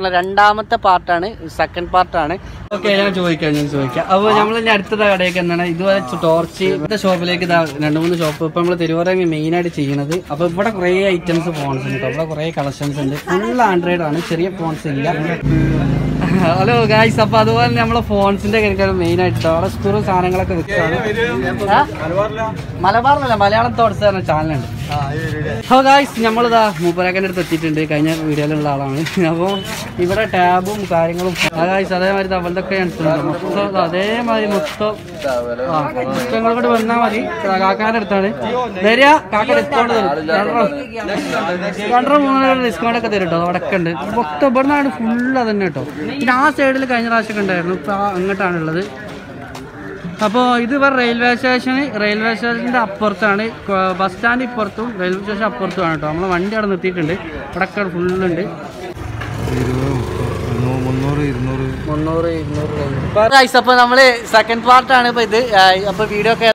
രണ്ടാമത്തെ പാർട്ടാണ് സെക്കൻഡ് പാർട്ടാണ് ഓക്കെ ഞാൻ ചോദിക്കാം ഞാൻ ചോദിക്കാം അപ്പോൾ നമ്മൾ ഇനി അടുത്തത് കടയൊക്കെ എന്താണ് ഇതുവരെ ടോർച്ച് ഇവിടുത്തെ ഷോപ്പിലേക്ക് ഇതാ രണ്ട് മൂന്ന് ഷോപ്പ് ഇപ്പൊ നമ്മൾ തിരുവനന്തപുരം മെയിൻ ആയിട്ട് ചെയ്യണത് അപ്പോൾ ഇവിടെ കുറേ ഐറ്റംസ് ഫോൺസ് ഉണ്ട് കേട്ടോ ഇവിടെ കുറേ കളക്ഷൻസ് ഉണ്ട് ഫുൾ ആൻഡ്രോയിഡ് ആണ് ചെറിയ ഫോൺസ് ഇല്ല ഹലോ ഗായ്സ് അപ്പൊ അതുപോലെ തന്നെ നമ്മളെ ഫോൺസിന്റെ കാര്യങ്ങൾ മെയിൻ ആയിട്ട് അവിടെ സ്കൂൾ സാധനങ്ങളൊക്കെ വിൽക്കാണ് മലബാറിലല്ല മലയാളം തോട്ട്സ് പറഞ്ഞ ചാനലുണ്ട് ഹോ ഗായ്സ് നമ്മളിതാ മൂപ്പരാക്കൻ്റെ അടുത്ത് എത്തിയിട്ടുണ്ട് കഴിഞ്ഞ വീഡിയോയിലുള്ള ആളാണ് അപ്പോൾ ഇവിടെ ടാബും കാര്യങ്ങളും ഗായ്സ് അതേമാതിരി തവലതൊക്കെ എടുത്തിട്ടുണ്ട് മൊത്തം ദാ അതേമാതിരി മൊത്തം ആ പുസ്തകങ്ങൾ കൊണ്ട് വന്നാൽ മതി ദാ കാക്കാൻ്റെ അടുത്താണ് വരിക കാക്ക ഡിസ്കൗണ്ട് തരും രണ്ടര രണ്ടര മൂന്നര ഡിസ്കൗണ്ട് ഒക്കെ തരും കേട്ടോ അവിടെ ഒക്കെ ഉണ്ട് മൊത്തം ഇവിടെ നിന്നാണ് ഫുള്ള് അതന്നെ കേട്ടോ പിന്നെ ആ സൈഡിൽ കഴിഞ്ഞ പ്രാവശ്യം ഒക്കെ ഉണ്ടായിരുന്നു ഇപ്പൊ ആ അങ്ങോട്ടാണുള്ളത് അപ്പോൾ ഇത് ഇവർ റെയിൽവേ സ്റ്റേഷന് റെയിൽവേ സ്റ്റേഷൻ്റെ അപ്പുറത്താണ് കൊ- ബസ് സ്റ്റാൻഡ് ഇപ്പുറത്തും റെയിൽവേ സ്റ്റേഷൻ അപ്പുറത്തുമാണ് കേട്ടോ നമ്മൾ വണ്ടി അവിടെ നിർത്തിയിട്ടുണ്ട് ഇവിടെ ഒക്കെ ഫുള്ളുണ്ട് മുന്നൂറ് ഇരുന്നൂറ് മുന്നൂറ് ഇരുന്നൂറ് അപ്പോൾ നമ്മൾ സെക്കൻഡ് പാർട്ടാണ് ഇപ്പോൾ ഇത് അപ്പോൾ വീഡിയോ ഒക്കെ